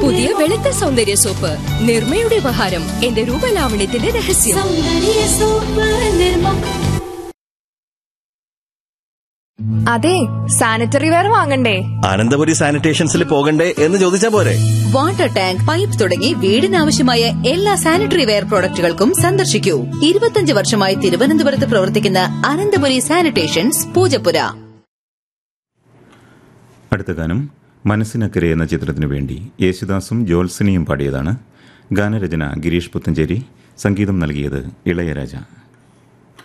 പുതിയ വെളുത്ത സൗന്ദര്യ സോപ്പ് നിർമ്മയുടെ ഉപഹാരം എന്റെ രൂപലാവണ്യത്തിന്റെ രഹസ്യം സൗന്ദര്യ സോപ്പ് നിർമ്മ അതെ സാനിറ്ററി വെയർ വാങ്ങണ്ടേ അനന്തപുരി സാനിറ്റേഷൻസിൽ പോകണ്ടേ എന്ന് ചോദിച്ചാ പോരെ വാട്ടർ ടാങ്ക് പൈപ്പ് തുടങ്ങി വീടിനാവശ്യമായ എല്ലാ സാനിറ്ററി വെയർ പ്രോഡക്റ്റുകൾക്കും സന്ദർശിക്കൂ ഇരുപത്തിയഞ്ച് വർഷമായി തിരുവനന്തപുരത്ത് പ്രവർത്തിക്കുന്ന അനന്തപുരി സാനിറ്റേഷൻസ് പൂജപ്പുര അടുത്ത ഗാനം മനസ്സിനക്കരെ എന്ന ചിത്രത്തിനു വേണ്ടി യേശുദാസും ജോത്സനിയും പാടിയതാണ് ഗാനരചന ഗിരീഷ് പുത്തഞ്ചേരി സംഗീതം നൽകിയത് ഇളയരാജ